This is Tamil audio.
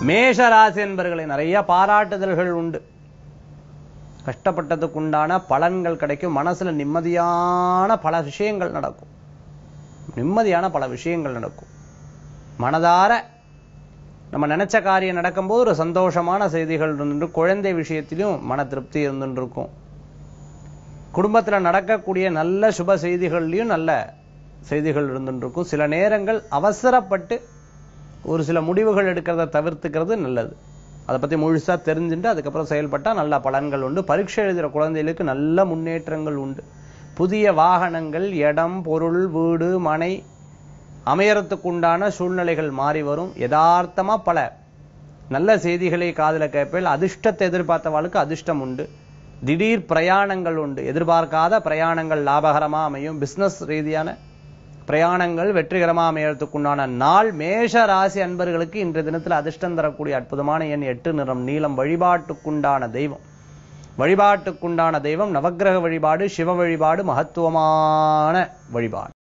மேஷ ராசி என்பர்களை நிறைய பாராட்டுதல்கள் உண்டு கஷ்டப்பட்டதுக்குண்டான பலன்கள் கிடைக்கும் மனசுல நிம்மதியான பல விஷயங்கள் நடக்கும் நிம்மதியான பல விஷயங்கள் நடக்கும் மனதார நம்ம நினைச்ச காரியம் நடக்கும்போது ஒரு சந்தோஷமான செய்திகள் இருந்துட்டு குழந்தை விஷயத்திலும் மன திருப்தி இருந்துட்டு இருக்கும் குடும்பத்துல நடக்கக்கூடிய நல்ல சுப செய்திகள்லயும் நல்ல செய்திகள் இருந்துட்டு இருக்கும் சில நேரங்கள் அவசரப்பட்டு ஒரு சில முடிவுகள் எடுக்கிறத தவிர்த்துக்கிறது நல்லது அதை பத்தி முழுசா தெரிஞ்சுட்டு அதுக்கப்புறம் செயல்பட்டா நல்ல பலன்கள் உண்டு பரீட்சை எழுதுகிற குழந்தைகளுக்கு நல்ல முன்னேற்றங்கள் உண்டு புதிய வாகனங்கள் இடம் பொருள் வீடு மனை அமையறதுக்குண்டான சூழ்நிலைகள் மாறி வரும் யதார்த்தமா பல நல்ல செய்திகளை காதுல கேட்பேன் அதிர்ஷ்டத்தை எதிர்பார்த்தவாளுக்கு அதிர்ஷ்டம் உண்டு திடீர் பிரயாணங்கள் உண்டு எதிர்பார்க்காத பிரயாணங்கள் லாபகரமா அமையும் பிசினஸ் ரீதியான பிரயாணங்கள் வெற்றிகரமா அமையறதுக்குண்டான நாள் மேஷ ராசி அன்பர்களுக்கு இன்றைய தினத்தில் அதிர்ஷ்டம் தரக்கூடிய அற்புதமான எண் எட்டு நிறம் நீளம் வழிபாட்டுக்குண்டான தெய்வம் வழிபாட்டுக்குண்டான தெய்வம் நவக்கிரக வழிபாடு சிவ வழிபாடு மகத்துவமான வழிபாடு